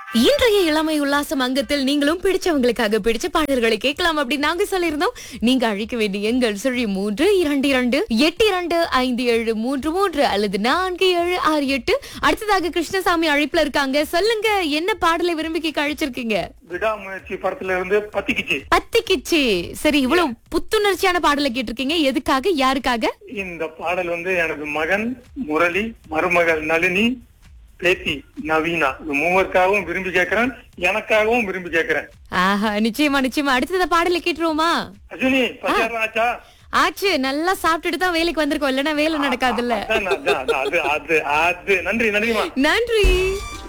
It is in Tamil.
இன்றைய இளமை உல்லாசம் அங்கத்தில் நீங்களும் பிடிச்சவங்களுக்காக பிடிச்ச பாடல்களை கேட்கலாம் அப்படின்னு நாங்க சொல்லியிருந்தோம் நீங்க அழைக்க வேண்டிய எங்கள் சுழி மூன்று இரண்டு இரண்டு எட்டு இரண்டு ஐந்து ஏழு மூன்று மூன்று அல்லது நான்கு ஏழு ஆறு எட்டு அடுத்ததாக கிருஷ்ணசாமி அழைப்புல இருக்காங்க சொல்லுங்க என்ன பாடலை விரும்பி கேட்க அழைச்சிருக்கீங்க விடாமுயற்சி படத்துல இருந்து பத்திக்குச்சு பத்திக்கிச்சு சரி இவ்வளவு புத்துணர்ச்சியான பாடலை கேட்டிருக்கீங்க எதுக்காக யாருக்காக இந்த பாடல் வந்து எனது மகன் முரளி மருமகள் நளினி பேத்தி நவீனா இந்த மூவருக்காகவும் விரும்பி கேட்கிறேன் எனக்காகவும் விரும்பி கேட்கிறேன் ஆஹா நிச்சயமா நிச்சயமா அடுத்தத பாடலை கேட்டுருவோமா அஸ்வினி பத்தியாரம் ஆச்சா ஆச்சு நல்லா சாப்பிட்டுட்டு தான் வேலைக்கு வந்திருக்கோம் இல்லைன்னா வேலை நடக்காதுல்ல அதான், அதான், அதான், அது அது அது நன்றி நன்றிமா நன்றி